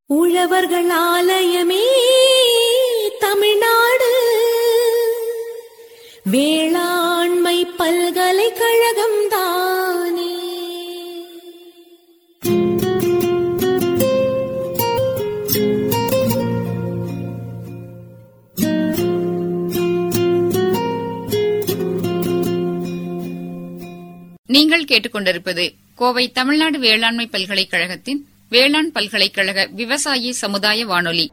உழவர்கள் ஆலயமே தமிழ்நாடு வேளாண்மை பல்கலைக்கழகம் தானே நீங்கள் கேட்டுக்கொண்டிருப்பது கோவை தமிழ்நாடு வேளாண்மை பல்கலைக்கழகத்தின் வேளாண் பல்கலைக்கழக விவசாயி சமுதாய வானொலி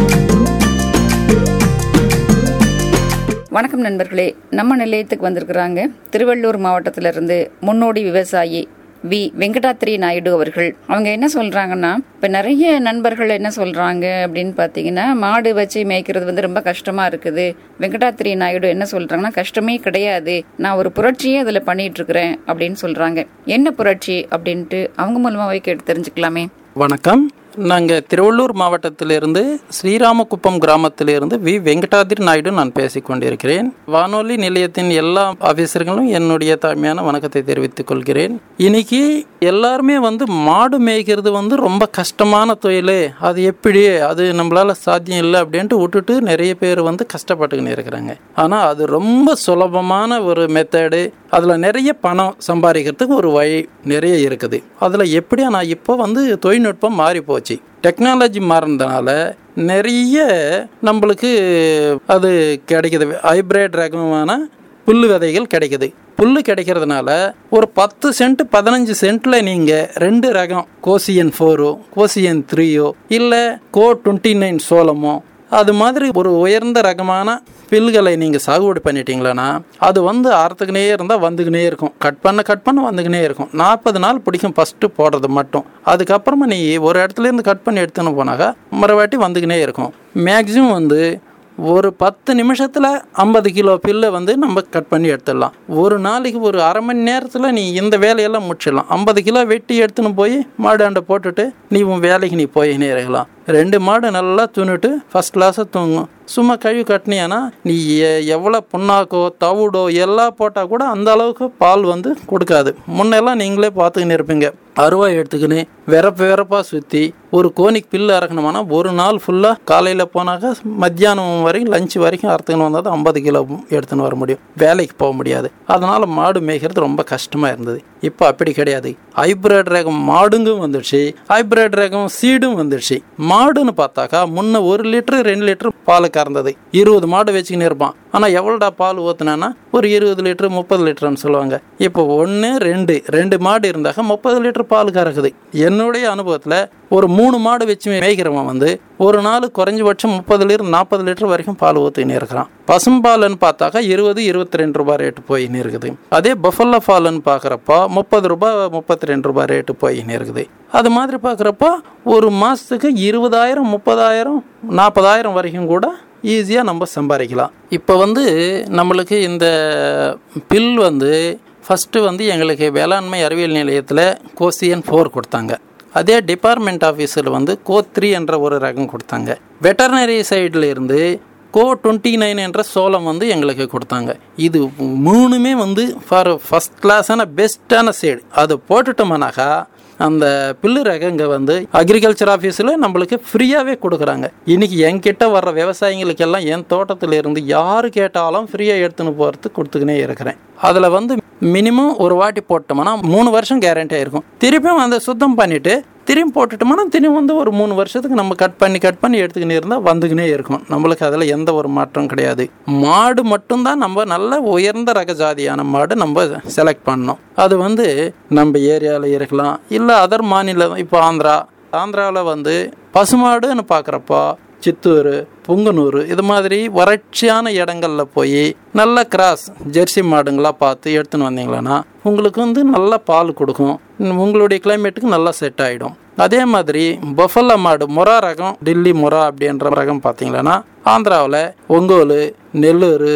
வணக்கம் நண்பர்களே நம்ம நிலையத்துக்கு வந்திருக்கிறாங்க திருவள்ளூர் மாவட்டத்திலிருந்து முன்னோடி விவசாயி வி வெங்கடாத்திரி நாயுடு அவர்கள் அவங்க என்ன சொல்றாங்கன்னா இப்ப நிறைய நண்பர்கள் என்ன சொல்றாங்க அப்படின்னு பாத்தீங்கன்னா மாடு வச்சு மேய்க்கிறது வந்து ரொம்ப கஷ்டமா இருக்குது வெங்கடாத்திரி நாயுடு என்ன சொல்றாங்கன்னா கஷ்டமே கிடையாது நான் ஒரு புரட்சியே அதுல பண்ணிட்டு இருக்கிறேன் அப்படின்னு சொல்றாங்க என்ன புரட்சி அப்படின்ட்டு அவங்க மூலமாவே கேட்டு தெரிஞ்சுக்கலாமே வணக்கம் நாங்கள் திருவள்ளூர் மாவட்டத்திலிருந்து ஸ்ரீராமகுப்பம் கிராமத்திலிருந்து வி வெங்கடாதிரி நாயுடு நான் பேசிக் கொண்டிருக்கிறேன் வானொலி நிலையத்தின் எல்லா ஆஃபீஸர்களும் என்னுடைய தாழ்மையான வணக்கத்தை தெரிவித்துக் கொள்கிறேன் இன்னைக்கு எல்லாருமே வந்து மாடு மேய்க்கிறது வந்து ரொம்ப கஷ்டமான தொழில் அது எப்படி அது நம்மளால சாத்தியம் இல்லை அப்படின்ட்டு விட்டுட்டு நிறைய பேர் வந்து கஷ்டப்பட்டுக்கின்னு இருக்கிறாங்க ஆனால் அது ரொம்ப சுலபமான ஒரு மெத்தடு அதில் நிறைய பணம் சம்பாதிக்கிறதுக்கு ஒரு வழி நிறைய இருக்குது அதில் எப்படி ஆனால் இப்போ வந்து தொழில்நுட்பம் மாறி போச்சு டெக்னாலஜி மாறினதுனால நிறைய நம்மளுக்கு அது கிடைக்குது ஹைப்ரிட் ரகமான புல்லு விதைகள் கிடைக்குது புல்லு கிடைக்கிறதுனால ஒரு பத்து சென்ட் பதினஞ்சு சென்ட்ல நீங்க ரெண்டு ரகம் கோசியன் ஃபோரோ கோசியன் த்ரீயோ இல்லை கோ டுவெண்ட்டி நைன் சோளமோ அது மாதிரி ஒரு உயர்ந்த ரகமான பில்களை நீங்கள் சாகுபடி பண்ணிட்டீங்களன்னா அது வந்து அறுத்துக்கினே இருந்தால் வந்துக்கினே இருக்கும் கட் பண்ண கட் பண்ண வந்துக்கினே இருக்கும் நாற்பது நாள் பிடிக்கும் ஃபஸ்ட்டு போடுறது மட்டும் அதுக்கப்புறமா நீ ஒரு இடத்துல இருந்து கட் பண்ணி எடுத்துன்னு போனாக்கா மறுவாட்டி வந்துக்கினே இருக்கும் மேக்ஸிமம் வந்து ஒரு பத்து நிமிஷத்தில் ஐம்பது கிலோ பில்லை வந்து நம்ம கட் பண்ணி எடுத்துடலாம் ஒரு நாளைக்கு ஒரு அரை மணி நேரத்தில் நீ இந்த வேலையெல்லாம் முடிச்சிடலாம் ஐம்பது கிலோ வெட்டி எடுத்துன்னு போய் மாடாண்ட போட்டுட்டு நீ உன் வேலைக்கு நீ போயினே இருக்கலாம் ரெண்டு மாடு நல்லா துணிட்டு ஃபஸ்ட் கிளாஸாக தூங்கும் சும்மா கழுவி கட்டினியானா நீ எ- எவ்வளோ புண்ணாக்கோ தவிடோ எல்லாம் போட்டால் கூட அந்த அளவுக்கு பால் வந்து கொடுக்காது முன்னெல்லாம் நீங்களே பார்த்துக்கின்னு இருப்பீங்க அருவாய் எடுத்துக்கின்னு விரப்பு விரப்பாக சுற்றி ஒரு கோனிக்கு பில்லு இறக்கணுமானா ஒரு நாள் ஃபுல்லாக காலையில் போனாக்கா மத்தியானம் வரைக்கும் லஞ்ச் வரைக்கும் அறுத்துக்கின்னு வந்தால் தான் ஐம்பது கிலோ எடுத்துன்னு வர முடியும் வேலைக்கு போக முடியாது அதனால் மாடு மேய்க்கிறது ரொம்ப கஷ்டமாக இருந்தது இப்போ அப்படி கிடையாது ஹைப்ரிட் ரகம் மாடுங்கும் வந்துடுச்சு ஹைப்ரிட் ரகம் சீடும் வந்துடுச்சு மாடுன்னு பார்த்தாக்கா முன்ன ஒரு லிட்டரு ரெண்டு லிட்டரு பால் கறந்தது இருபது மாடு வச்சுக்கின்னு இருப்பான் ஆனால் எவ்வளோடா பால் ஊற்றுனான்னா ஒரு இருபது லிட்டரு முப்பது லிட்டர்னு சொல்லுவாங்க இப்போ ஒன்று ரெண்டு ரெண்டு மாடு இருந்தாக்கா முப்பது லிட்டர் பால் கறக்குது என்னுடைய அனுபவத்தில் ஒரு மூணு மாடு வச்சு மேய்க்கிறவன் வந்து ஒரு நாள் குறைஞ்சபட்சம் முப்பது லிட்டர் நாற்பது லிட்டர் வரைக்கும் பால் ஊற்றின்னு இருக்கிறான் பசும்பால்னு பார்த்தாக்கா இருபது இருபத்தி ரெண்டு ரூபாய் ரேட்டு போயின்னு இருக்குது அதே பஃபல்லோ பால்னு பார்க்குறப்போ முப்பது ரூபாய் முப்பத்தி ரெண்டு ரூபாய் ரேட்டு போயின்னு இருக்குது அது மாதிரி பார்க்குறப்போ ஒரு மாதத்துக்கு இருபதாயிரம் முப்பதாயிரம் நாற்பதாயிரம் வரைக்கும் கூட ஈஸியாக நம்ம சம்பாதிக்கலாம் இப்போ வந்து நம்மளுக்கு இந்த பில் வந்து ஃபஸ்ட்டு வந்து எங்களுக்கு வேளாண்மை அறிவியல் நிலையத்தில் கோசியன் ஃபோர் கொடுத்தாங்க அதே டிபார்ட்மெண்ட் ஆஃபீஸில் வந்து கோ த்ரீ என்ற ஒரு ரகம் கொடுத்தாங்க வெட்டர்னரி சைடில் இருந்து கோ டுவெண்ட்டி நைன் என்ற சோளம் வந்து எங்களுக்கு கொடுத்தாங்க இது மூணுமே வந்து ஃபார் ஃபஸ்ட் கிளாஸான பெஸ்ட்டான சைடு அது போட்டுட்டோம்னாக்கா அந்த பில்லு ரகங்க வந்து அக்ரிகல்ச்சர் ஆஃபீஸில் நம்மளுக்கு ஃப்ரீயாகவே கொடுக்குறாங்க இன்னைக்கு என்கிட்ட வர்ற விவசாயிகளுக்கெல்லாம் என் தோட்டத்தில் இருந்து யார் கேட்டாலும் ஃப்ரீயாக எடுத்துன்னு போகிறதுக்கு கொடுத்துக்கினே இருக்கிறேன் அதில் வந்து மினிமம் ஒரு வாட்டி போட்டோம்னா மூணு வருஷம் கேரண்டியாக இருக்கும் திருப்பியும் அந்த சுத்தம் பண்ணிவிட்டு திரும்பி போட்டுட்டோம்னா திரும்பி வந்து ஒரு மூணு வருஷத்துக்கு நம்ம கட் பண்ணி கட் பண்ணி எடுத்துக்கினே இருந்தால் வந்துக்கினே இருக்கும் நம்மளுக்கு அதில் எந்த ஒரு மாற்றம் கிடையாது மாடு மட்டும்தான் நம்ம நல்ல உயர்ந்த ரக ஜாதியான மாடு நம்ம செலக்ட் பண்ணணும் அது வந்து நம்ம ஏரியாவில் இருக்கலாம் இல்லை அதர் மாநிலம் இப்போ ஆந்திரா ஆந்திராவில் வந்து பசுமாடுன்னு பார்க்குறப்போ சித்தூர் புங்கனூர் இது மாதிரி வறட்சியான இடங்கள்ல போய் நல்ல கிராஸ் ஜெர்சி மாடுங்களா பார்த்து எடுத்துன்னு வந்தீங்களன்னா உங்களுக்கு வந்து நல்ல பால் கொடுக்கும் உங்களுடைய கிளைமேட்டுக்கு நல்லா செட் ஆகிடும் அதே மாதிரி பஃபல்லா மாடு மொரா ரகம் டில்லி மொரா அப்படின்ற ரகம் பார்த்தீங்களன்னா ஆந்திராவில் ஒங்கோல் நெல்லூர்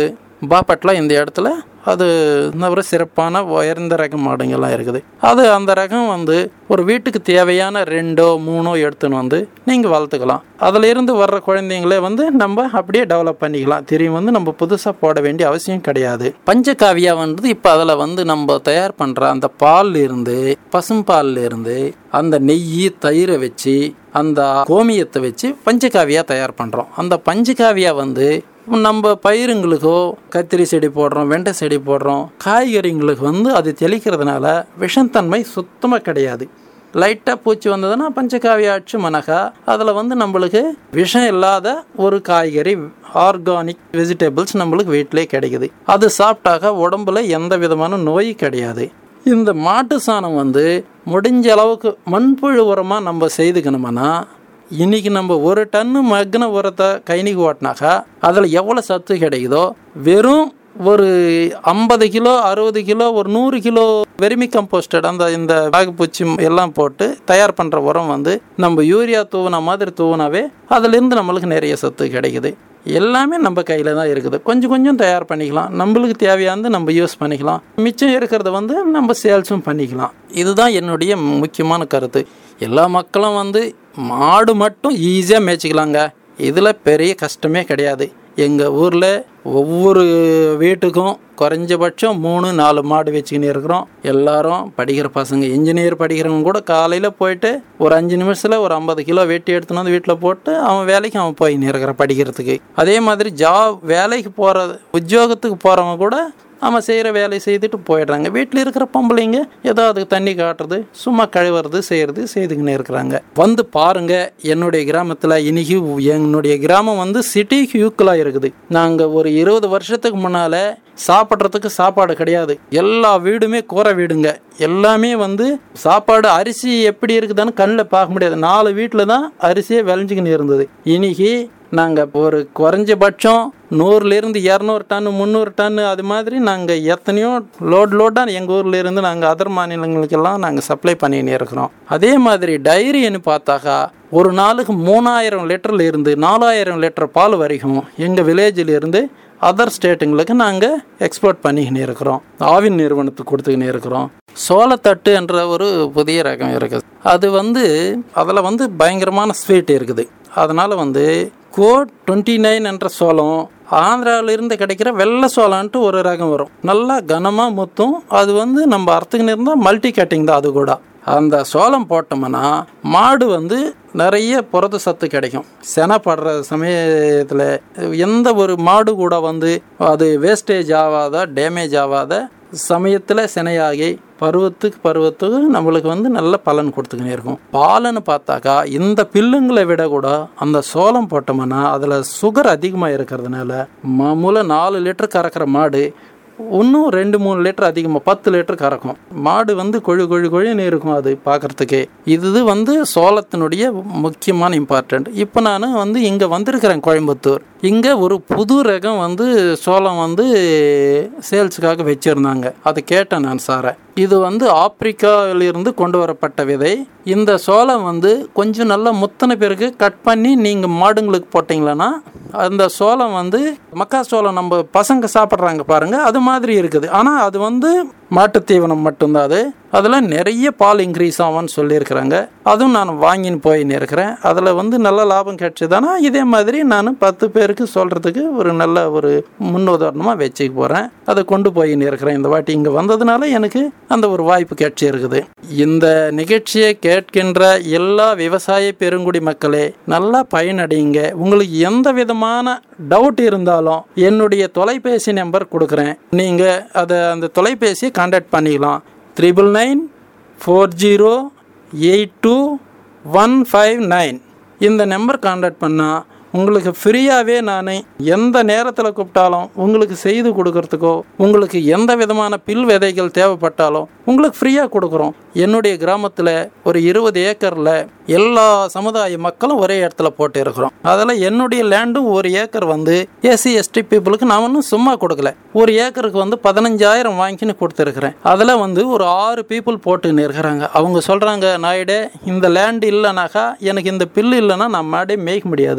பாப்பட்டில் இந்த இடத்துல அது ஒரு சிறப்பான உயர்ந்த ரக மாடுங்கள்லாம் இருக்குது அது அந்த ரகம் வந்து ஒரு வீட்டுக்கு தேவையான ரெண்டோ மூணோ எடுத்துன்னு வந்து நீங்கள் வளர்த்துக்கலாம் அதில் இருந்து வர்ற குழந்தைங்களே வந்து நம்ம அப்படியே டெவலப் பண்ணிக்கலாம் திரும்பி வந்து நம்ம புதுசாக போட வேண்டிய அவசியம் கிடையாது பஞ்சகாவியா வந்து இப்போ அதில் வந்து நம்ம தயார் பண்ணுற அந்த பால்ல இருந்து பசும்பால்ல இருந்து அந்த நெய் தயிரை வச்சு அந்த கோமியத்தை வச்சு பஞ்சகாவியா தயார் பண்ணுறோம் அந்த பஞ்சகாவியா வந்து நம்ம பயிருங்களுக்கோ கத்திரி செடி போடுறோம் வெண்டை செடி போடுறோம் காய்கறிங்களுக்கு வந்து அது தெளிக்கிறதுனால விஷத்தன்மை சுத்தமாக கிடையாது லைட்டாக பூச்சி வந்ததுன்னா பஞ்சகாவிய அச்சு மனகா அதில் வந்து நம்மளுக்கு விஷம் இல்லாத ஒரு காய்கறி ஆர்கானிக் வெஜிடபிள்ஸ் நம்மளுக்கு வீட்டிலே கிடைக்குது அது சாப்பிட்டாக்கா உடம்புல எந்த விதமான நோய் கிடையாது இந்த மாட்டு சாணம் வந்து முடிஞ்ச அளவுக்கு மண்புழு உரமாக நம்ம செய்துக்கணுமானா இன்னைக்கு நம்ம ஒரு டன்னு மக்ன உரத்தை கைனிக்கு ஓட்டினாக்கா அதில் எவ்வளோ சத்து கிடைக்குதோ வெறும் ஒரு ஐம்பது கிலோ அறுபது கிலோ ஒரு நூறு கிலோ வெர்மி கம்போஸ்டட் அந்த இந்த பாகுப்பூச்சி எல்லாம் போட்டு தயார் பண்ணுற உரம் வந்து நம்ம யூரியா தூவின மாதிரி தூவினாவே அதுலேருந்து நம்மளுக்கு நிறைய சத்து கிடைக்குது எல்லாமே நம்ம கையில் தான் இருக்குது கொஞ்சம் கொஞ்சம் தயார் பண்ணிக்கலாம் நம்மளுக்கு தேவையானது நம்ம யூஸ் பண்ணிக்கலாம் மிச்சம் இருக்கிறத வந்து நம்ம சேல்ஸும் பண்ணிக்கலாம் இதுதான் என்னுடைய முக்கியமான கருத்து எல்லா மக்களும் வந்து மாடு மட்டும் ஈஸியாக மேய்ச்சிக்கலாங்க இதில் பெரிய கஷ்டமே கிடையாது எங்கள் ஊரில் ஒவ்வொரு வீட்டுக்கும் குறைஞ்சபட்சம் மூணு நாலு மாடு வச்சுக்கின்னு இருக்கிறோம் எல்லாரும் படிக்கிற பசங்க இன்ஜினியர் படிக்கிறவங்க கூட காலையில் போயிட்டு ஒரு அஞ்சு நிமிஷத்தில் ஒரு ஐம்பது கிலோ வெட்டி எடுத்துன்னு வந்து வீட்டில் போட்டு அவன் வேலைக்கு அவன் போயின்னு இருக்கிறான் படிக்கிறதுக்கு அதே மாதிரி ஜாப் வேலைக்கு போகிற உத்தியோகத்துக்கு போகிறவங்க கூட அவன் செய்கிற வேலையை செய்துட்டு போயிடுறாங்க வீட்டில் இருக்கிற பொம்பளைங்க ஏதோ அதுக்கு தண்ணி காட்டுறது சும்மா கழுவுறது செய்கிறது செய்துக்கின்னு இருக்கிறாங்க வந்து பாருங்க என்னுடைய கிராமத்தில் இன்னைக்கு என்னுடைய கிராமம் வந்து சிட்டிக்கு யூக்கலாக இருக்குது நாங்கள் ஒரு இருபது வருஷத்துக்கு முன்னால் சாப்பிட்றதுக்கு சாப்பாடு கிடையாது எல்லா வீடுமே கூரை வீடுங்க எல்லாமே வந்து சாப்பாடு அரிசி எப்படி இருக்குதான்னு கண்ணில் பார்க்க முடியாது நாலு வீட்டில் தான் அரிசியே விளைஞ்சிக்கின்னு இருந்தது இன்னைக்கு நாங்கள் ஒரு குறைஞ்சபட்சம் நூறுலேருந்து இரநூறு டன் முந்நூறு டன் அது மாதிரி நாங்கள் எத்தனையோ லோட் லோடாக எங்கள் ஊரில் இருந்து நாங்கள் அதர் மாநிலங்களுக்கெல்லாம் நாங்கள் சப்ளை பண்ணின்னு இருக்கிறோம் அதே மாதிரி டைரின்னு பார்த்தாக்கா ஒரு நாளுக்கு மூணாயிரம் லிட்டரில் இருந்து நாலாயிரம் லிட்டர் பால் வரைக்கும் எங்கள் வில்லேஜில் இருந்து அதர் ஸ்டேட்டுங்களுக்கு நாங்கள் எக்ஸ்போர்ட் பண்ணிக்கின்னு இருக்கிறோம் ஆவின் நிறுவனத்துக்கு கொடுத்துக்கின்னு இருக்கிறோம் சோளத்தட்டு என்ற ஒரு புதிய ரகம் இருக்குது அது வந்து அதில் வந்து பயங்கரமான ஸ்வீட் இருக்குது அதனால் வந்து கோட் டுவெண்ட்டி நைன் என்ற சோளம் ஆந்திராவிலிருந்து கிடைக்கிற வெள்ளை சோளம்ன்ட்டு ஒரு ரகம் வரும் நல்லா கனமாக முத்தும் அது வந்து நம்ம அறுத்துக்கின்னு இருந்தால் மல்டி கட்டிங் தான் அது கூட அந்த சோளம் போட்டோம்னா மாடு வந்து நிறைய புரத சத்து கிடைக்கும் செனப்படுற சமயத்தில் எந்த ஒரு மாடு கூட வந்து அது வேஸ்டேஜ் ஆகாத டேமேஜ் ஆகாத சமயத்தில் சினையாகி பருவத்துக்கு பருவத்துக்கு நம்மளுக்கு வந்து நல்ல பலன் கொடுத்துக்கினே இருக்கும் பாலன்னு பார்த்தாக்கா இந்த பில்லுங்களை விட கூட அந்த சோளம் போட்டோம்னா அதில் சுகர் அதிகமாக இருக்கிறதுனால மாமூல நாலு லிட்டர் கறக்கிற மாடு இன்னும் ரெண்டு மூணு லிட்டர் அதிகமாக பத்து லிட்டர் கறக்கும் மாடு வந்து கொழு கொழு கொழுன்னு இருக்கும் அது பார்க்கறதுக்கே இது வந்து சோளத்தினுடைய முக்கியமான இம்பார்ட்டண்ட் இப்போ நான் வந்து இங்கே வந்திருக்கிறேன் கோயம்புத்தூர் இங்கே ஒரு புது ரகம் வந்து சோளம் வந்து சேல்ஸுக்காக வச்சுருந்தாங்க அதை கேட்டேன் நான் சாரை இது வந்து ஆப்பிரிக்காவிலிருந்து கொண்டு வரப்பட்ட விதை இந்த சோளம் வந்து கொஞ்சம் நல்லா முத்தின பிறகு கட் பண்ணி நீங்கள் மாடுங்களுக்கு போட்டிங்களன்னா அந்த சோளம் வந்து மக்கா சோளம் நம்ம பசங்க சாப்பிட்றாங்க பாருங்க அது மாதிரி இருக்குது ஆனால் அது வந்து மாட்டுத் தீவனம் மட்டும்தான் அது அதில் நிறைய பால் இன்க்ரீஸ் ஆகும்னு சொல்லியிருக்கிறாங்க அதுவும் நான் வாங்கின்னு போயின்னு இருக்கிறேன் அதில் வந்து நல்ல லாபம் கிடைச்சதானா இதே மாதிரி நான் பத்து பேருக்கு சொல்கிறதுக்கு ஒரு நல்ல ஒரு முன்னுதாரணமாக வச்சுக்க போகிறேன் அதை கொண்டு போயின்னு இருக்கிறேன் இந்த வாட்டி இங்கே வந்ததுனால எனக்கு அந்த ஒரு வாய்ப்பு கிடைச்சி இருக்குது இந்த நிகழ்ச்சியை கேட்கின்ற எல்லா விவசாய பெருங்குடி மக்களே நல்லா பயனடையுங்க உங்களுக்கு எந்த விதமான டவுட் இருந்தாலும் என்னுடைய தொலைபேசி நம்பர் கொடுக்குறேன் நீங்கள் அதை அந்த தொலைபேசியை கான்டாக்ட் பண்ணிக்கலாம் triple nine four zero eight two one five nine இந்த நம்பர் கான்டாக்ட் பண்ணால் உங்களுக்கு ஃப்ரீயாகவே நான் எந்த நேரத்தில் கூப்பிட்டாலும் உங்களுக்கு செய்து கொடுக்கறதுக்கோ உங்களுக்கு எந்த விதமான பில் விதைகள் தேவைப்பட்டாலும் உங்களுக்கு ஃப்ரீயாக கொடுக்குறோம் என்னுடைய கிராமத்தில் ஒரு இருபது ஏக்கரில் எல்லா சமுதாய மக்களும் ஒரே இடத்துல போட்டு இருக்கிறோம் அதில் என்னுடைய லேண்டும் ஒரு ஏக்கர் வந்து எஸ்சி எஸ்டி பீப்புளுக்கு நான் ஒன்றும் சும்மா கொடுக்கல ஒரு ஏக்கருக்கு வந்து பதினஞ்சாயிரம் வாங்கின்னு கொடுத்துருக்குறேன் அதில் வந்து ஒரு ஆறு பீப்புள் போட்டுன்னு இருக்கிறாங்க அவங்க சொல்கிறாங்க நாயுடே இந்த லேண்டு இல்லைனாக்கா எனக்கு இந்த பில்லு இல்லைன்னா நான் மாடே மேய்க்க முடியாது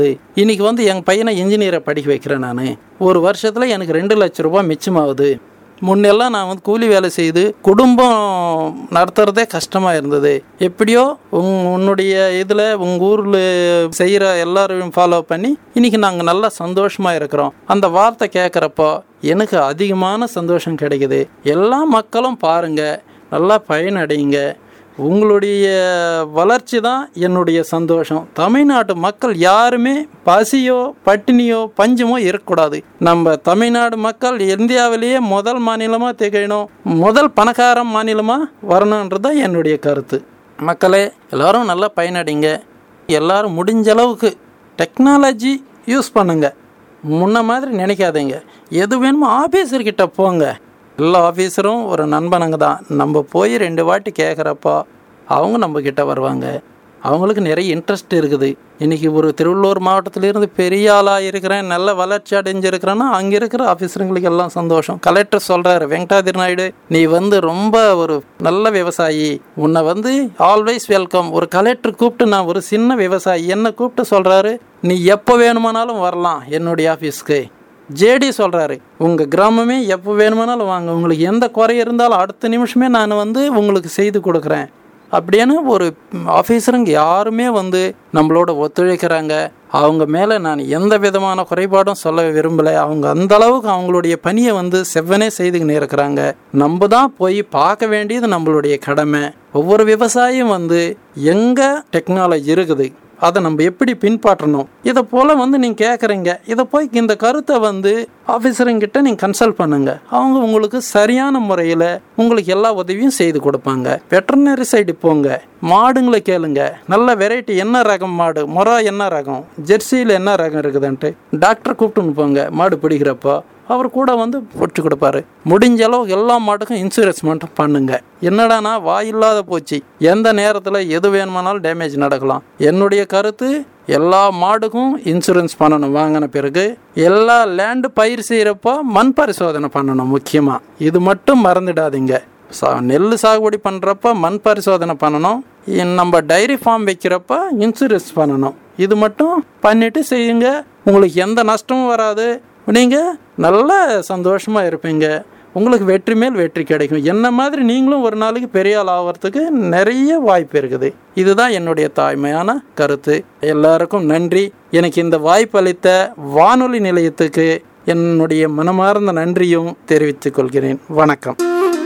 இன்னைக்கு வந்து என் பையனை இன்ஜினியரை படிக்க வைக்கிறேன் நான் ஒரு வருஷத்தில் எனக்கு ரெண்டு லட்ச ரூபாய் மிச்சமாகுது முன்னெல்லாம் நான் வந்து கூலி வேலை செய்து குடும்பம் நடத்துறதே கஷ்டமாக இருந்தது எப்படியோ உங் உன்னுடைய இதில் உங்கள் ஊரில் செய்கிற எல்லாரையும் ஃபாலோ பண்ணி இன்னைக்கு நாங்கள் நல்லா சந்தோஷமாக இருக்கிறோம் அந்த வார்த்தை கேட்குறப்போ எனக்கு அதிகமான சந்தோஷம் கிடைக்குது எல்லா மக்களும் பாருங்க நல்லா பயனடையுங்க உங்களுடைய வளர்ச்சி தான் என்னுடைய சந்தோஷம் தமிழ்நாட்டு மக்கள் யாருமே பசியோ பட்டினியோ பஞ்சமோ இருக்கக்கூடாது நம்ம தமிழ்நாடு மக்கள் இந்தியாவிலேயே முதல் மாநிலமாக திகழணும் முதல் பணக்கார மாநிலமாக வரணுன்றது தான் என்னுடைய கருத்து மக்களே எல்லாரும் நல்லா பயனடைங்க எல்லாரும் முடிஞ்ச அளவுக்கு டெக்னாலஜி யூஸ் பண்ணுங்க முன்ன மாதிரி நினைக்காதீங்க எது வேணுமோ ஆஃபீஸர்கிட்ட போங்க எல்லா ஆஃபீஸரும் ஒரு நண்பனுங்க தான் நம்ம போய் ரெண்டு வாட்டி கேட்குறப்போ அவங்க நம்ம கிட்ட வருவாங்க அவங்களுக்கு நிறைய இன்ட்ரெஸ்ட் இருக்குது இன்றைக்கி ஒரு திருவள்ளூர் மாவட்டத்திலேருந்து பெரிய ஆளாக இருக்கிறேன் நல்ல வளர்ச்சி அடைஞ்சிருக்கிறேன்னா அங்கே இருக்கிற ஆஃபீஸருங்களுக்கு எல்லாம் சந்தோஷம் கலெக்டர் சொல்கிறாரு வெங்கடாதிரி நாயுடு நீ வந்து ரொம்ப ஒரு நல்ல விவசாயி உன்னை வந்து ஆல்வேஸ் வெல்கம் ஒரு கலெக்டர் கூப்பிட்டு நான் ஒரு சின்ன விவசாயி என்னை கூப்பிட்டு சொல்கிறாரு நீ எப்போ வேணுமானாலும் வரலாம் என்னுடைய ஆஃபீஸ்க்கு ஜேடி சொல்கிறாரு உங்கள் கிராமமே எப்போ வேணுமானாலும் வாங்க உங்களுக்கு எந்த குறை இருந்தாலும் அடுத்த நிமிஷமே நான் வந்து உங்களுக்கு செய்து கொடுக்குறேன் அப்படின்னு ஒரு ஆஃபீஸருங்க யாருமே வந்து நம்மளோட ஒத்துழைக்கிறாங்க அவங்க மேலே நான் எந்த விதமான குறைபாடும் சொல்ல விரும்பலை அவங்க அந்த அளவுக்கு அவங்களுடைய பணியை வந்து செவ்வனே செய்துக்கின்னு இருக்கிறாங்க நம்ம தான் போய் பார்க்க வேண்டியது நம்மளுடைய கடமை ஒவ்வொரு விவசாயியும் வந்து எங்கே டெக்னாலஜி இருக்குது அதை நம்ம எப்படி பின்பற்றணும் இதை போல் வந்து நீங்கள் கேட்குறீங்க இதை போய் இந்த கருத்தை வந்து ஆஃபீஸருங்கிட்ட நீங்கள் கன்சல்ட் பண்ணுங்க அவங்க உங்களுக்கு சரியான முறையில் உங்களுக்கு எல்லா உதவியும் செய்து கொடுப்பாங்க வெட்டர்னரி சைடு போங்க மாடுங்களை கேளுங்க நல்ல வெரைட்டி என்ன ரகம் மாடு மொரா என்ன ரகம் ஜெர்சியில் என்ன ரகம் இருக்குதுன்ட்டு டாக்டர் கூப்பிட்டுன்னு போங்க மாடு பிடிக்கிறப்போ அவர் கூட வந்து பிடிச்சி கொடுப்பாரு முடிஞ்ச அளவுக்கு எல்லா மாட்டுக்கும் இன்சூரன்ஸ் மட்டும் பண்ணுங்க என்னடானா வாயில்லாத போச்சு எந்த நேரத்தில் எது வேணுமானாலும் டேமேஜ் நடக்கலாம் என்னுடைய கருத்து எல்லா மாடுக்கும் இன்சூரன்ஸ் பண்ணணும் வாங்கின பிறகு எல்லா லேண்டு பயிர் செய்கிறப்போ மண் பரிசோதனை பண்ணணும் முக்கியமாக இது மட்டும் மறந்துடாதீங்க சா நெல் சாகுபடி பண்ணுறப்ப மண் பரிசோதனை பண்ணணும் இன் நம்ம டைரி ஃபார்ம் வைக்கிறப்ப இன்சூரன்ஸ் பண்ணணும் இது மட்டும் பண்ணிட்டு செய்யுங்க உங்களுக்கு எந்த நஷ்டமும் வராது நீங்கள் நல்ல சந்தோஷமாக இருப்பீங்க உங்களுக்கு வெற்றி மேல் வெற்றி கிடைக்கும் என்ன மாதிரி நீங்களும் ஒரு நாளைக்கு பெரிய ஆள் ஆகிறதுக்கு நிறைய வாய்ப்பு இருக்குது இதுதான் என்னுடைய தாய்மையான கருத்து எல்லாருக்கும் நன்றி எனக்கு இந்த வாய்ப்பு அளித்த வானொலி நிலையத்துக்கு என்னுடைய மனமார்ந்த நன்றியும் தெரிவித்துக் கொள்கிறேன் வணக்கம்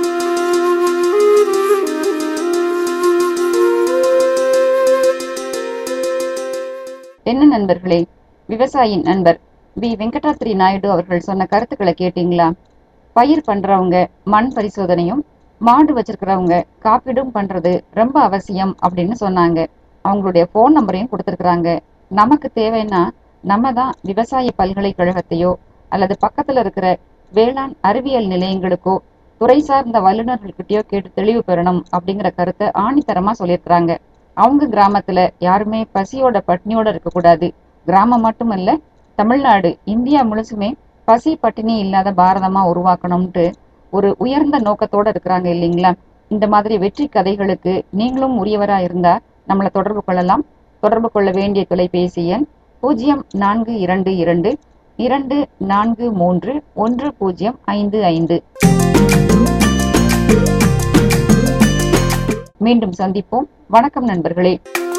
என்ன நண்பர்களே விவசாயின் நண்பர் வி வெங்கடாத்ரி நாயுடு அவர்கள் சொன்ன கருத்துக்களை கேட்டீங்களா பயிர் பண்றவங்க மண் பரிசோதனையும் மாடு வச்சிருக்கிறவங்க காப்பீடும் பண்றது ரொம்ப அவசியம் அப்படின்னு சொன்னாங்க அவங்களுடைய ஃபோன் நம்பரையும் கொடுத்துருக்குறாங்க நமக்கு தேவைன்னா நம்ம தான் விவசாய பல்கலைக்கழகத்தையோ அல்லது பக்கத்துல இருக்கிற வேளாண் அறிவியல் நிலையங்களுக்கோ துறை சார்ந்த வல்லுநர்கள்கிட்டயோ கேட்டு தெளிவு பெறணும் அப்படிங்கிற கருத்தை ஆணித்தரமா சொல்லியிருக்கிறாங்க அவங்க கிராமத்துல யாருமே பசியோட பட்னியோட இருக்கக்கூடாது கிராமம் மட்டுமல்ல தமிழ்நாடு இந்தியா முழுசுமே பசி பட்டினி இல்லாத பாரதமா உருவாக்கணும்ட்டு ஒரு உயர்ந்த நோக்கத்தோட இருக்கிறாங்க இல்லைங்களா இந்த மாதிரி வெற்றி கதைகளுக்கு நீங்களும் உரியவரா இருந்தா நம்மளை தொடர்பு கொள்ளலாம் தொடர்பு கொள்ள வேண்டிய தொலைபேசி எண் பூஜ்ஜியம் நான்கு இரண்டு இரண்டு இரண்டு நான்கு மூன்று ஒன்று பூஜ்ஜியம் ஐந்து ஐந்து மீண்டும் சந்திப்போம் வணக்கம் நண்பர்களே